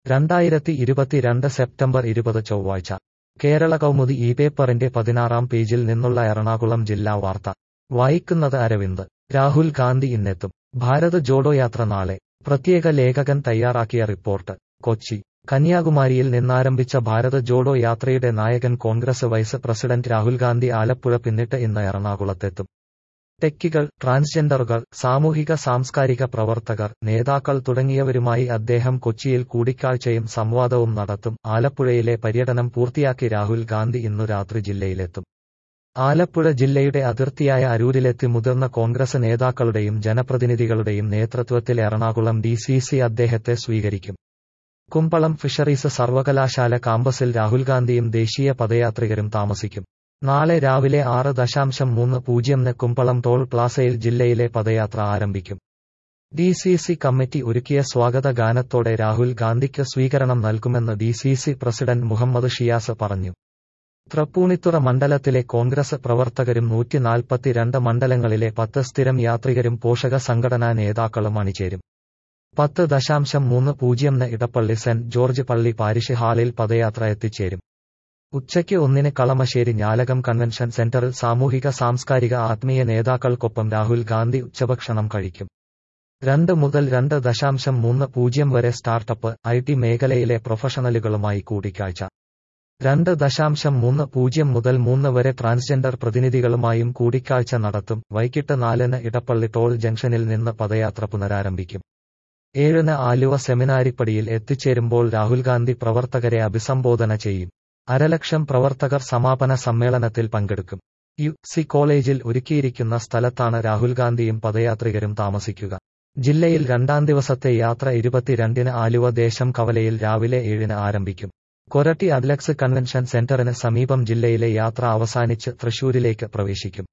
രണ്ടായിരത്തി ഇരുപത്തിരണ്ട് സെപ്റ്റംബർ ഇരുപത് ചൊവ്വാഴ്ച കേരള കൗമുദി ഈ പേപ്പറിന്റെ പതിനാറാം പേജിൽ നിന്നുള്ള എറണാകുളം ജില്ലാ വാർത്ത വായിക്കുന്നത് അരവിന്ദ് രാഹുൽ ഗാന്ധി ഇന്നെത്തും ഭാരത് ജോഡോ യാത്ര നാളെ പ്രത്യേക ലേഖകൻ തയ്യാറാക്കിയ റിപ്പോർട്ട് കൊച്ചി കന്യാകുമാരിയിൽ നിന്നാരംഭിച്ച ഭാരത് ജോഡോ യാത്രയുടെ നായകൻ കോൺഗ്രസ് വൈസ് പ്രസിഡന്റ് രാഹുൽ ഗാന്ധി ആലപ്പുഴ പിന്നിട്ട് ഇന്ന് എറണാകുളത്തെത്തും ടെക്കികൾ ട്രാൻസ്ജെൻഡറുകൾ സാമൂഹിക സാംസ്കാരിക പ്രവർത്തകർ നേതാക്കൾ തുടങ്ങിയവരുമായി അദ്ദേഹം കൊച്ചിയിൽ കൂടിക്കാഴ്ചയും സംവാദവും നടത്തും ആലപ്പുഴയിലെ പര്യടനം പൂർത്തിയാക്കി രാഹുൽ ഗാന്ധി ഇന്നു രാത്രി ജില്ലയിലെത്തും ആലപ്പുഴ ജില്ലയുടെ അതിർത്തിയായ അരൂരിലെത്തി മുതിർന്ന കോൺഗ്രസ് നേതാക്കളുടെയും ജനപ്രതിനിധികളുടെയും നേതൃത്വത്തിൽ എറണാകുളം ഡി സി സി അദ്ദേഹത്തെ സ്വീകരിക്കും കുമ്പളം ഫിഷറീസ് സർവകലാശാല കാമ്പസിൽ രാഹുൽ ഗാന്ധിയും ദേശീയ പദയാത്രികരും താമസിക്കും നാളെ രാവിലെ ആറ് ദശാംശം മൂന്ന് പൂജ്യംന് കുമ്പളം ടോൾ പ്ലാസയിൽ ജില്ലയിലെ പദയാത്ര ആരംഭിക്കും ഡി സി സി കമ്മിറ്റി ഒരുക്കിയ സ്വാഗത ഗാനത്തോടെ രാഹുൽ ഗാന്ധിക്ക് സ്വീകരണം നൽകുമെന്ന് D C C president Muhammad Shiyas പറഞ്ഞു തൃപ്പൂണിത്തുറ മണ്ഡലത്തിലെ കോൺഗ്രസ് പ്രവർത്തകരും നൂറ്റിനാൽപ്പത്തിരണ്ട് മണ്ഡലങ്ങളിലെ പത്ത് സ്ഥിരം യാത്രികരും പോഷക സംഘടനാ നേതാക്കളും അണിചേരും പത്ത് ദശാംശം മൂന്ന് പൂജ്യംന് ഇടപ്പള്ളി സെന്റ് ജോർജ് പള്ളി പാരിഷ് ഹാളിൽ പദയാത്ര എത്തിച്ചേരും ഉച്ചയ്ക്ക് ഒന്നിന് കളമശ്ശേരി ഞാലകം കൺവെൻഷൻ സെന്ററിൽ സാമൂഹിക സാംസ്കാരിക ആത്മീയ നേതാക്കൾക്കൊപ്പം രാഹുൽ ഗാന്ധി ഉച്ചഭക്ഷണം കഴിക്കും രണ്ട് മുതൽ രണ്ട് ദശാംശം മൂന്ന് പൂജ്യം വരെ സ്റ്റാർട്ടപ്പ് ഐ ടി മേഖലയിലെ പ്രൊഫഷണലുകളുമായി കൂടിക്കാഴ്ച രണ്ട് ദശാംശം മൂന്ന് പൂജ്യം മുതൽ മൂന്ന് വരെ ട്രാൻസ്ജെൻഡർ പ്രതിനിധികളുമായും കൂടിക്കാഴ്ച നടത്തും വൈകിട്ട് നാലിന് ഇടപ്പള്ളി ടോൾ ജംഗ്ഷനിൽ നിന്ന് പദയാത്ര പുനരാരംഭിക്കും ഏഴിന് ആലുവ സെമിനാരിപ്പടിയിൽ എത്തിച്ചേരുമ്പോൾ രാഹുൽ ഗാന്ധി പ്രവർത്തകരെ അഭിസംബോധന ചെയ്യും അരലക്ഷം പ്രവർത്തകർ സമാപന സമ്മേളനത്തിൽ പങ്കെടുക്കും യു സി കോളേജിൽ ഒരുക്കിയിരിക്കുന്ന സ്ഥലത്താണ് രാഹുൽ ഗാന്ധിയും പദയാത്രികരും താമസിക്കുക ജില്ലയിൽ രണ്ടാം ദിവസത്തെ യാത്ര ഇരുപത്തിരണ്ടിന് ആലുവ ദേശം കവലയിൽ രാവിലെ ഏഴിന് ആരംഭിക്കും കൊരട്ടി അഡ്ലക്സ് കൺവെൻഷൻ സെന്ററിന് സമീപം ജില്ലയിലെ യാത്ര അവസാനിച്ച് തൃശൂരിലേക്ക് പ്രവേശിക്കും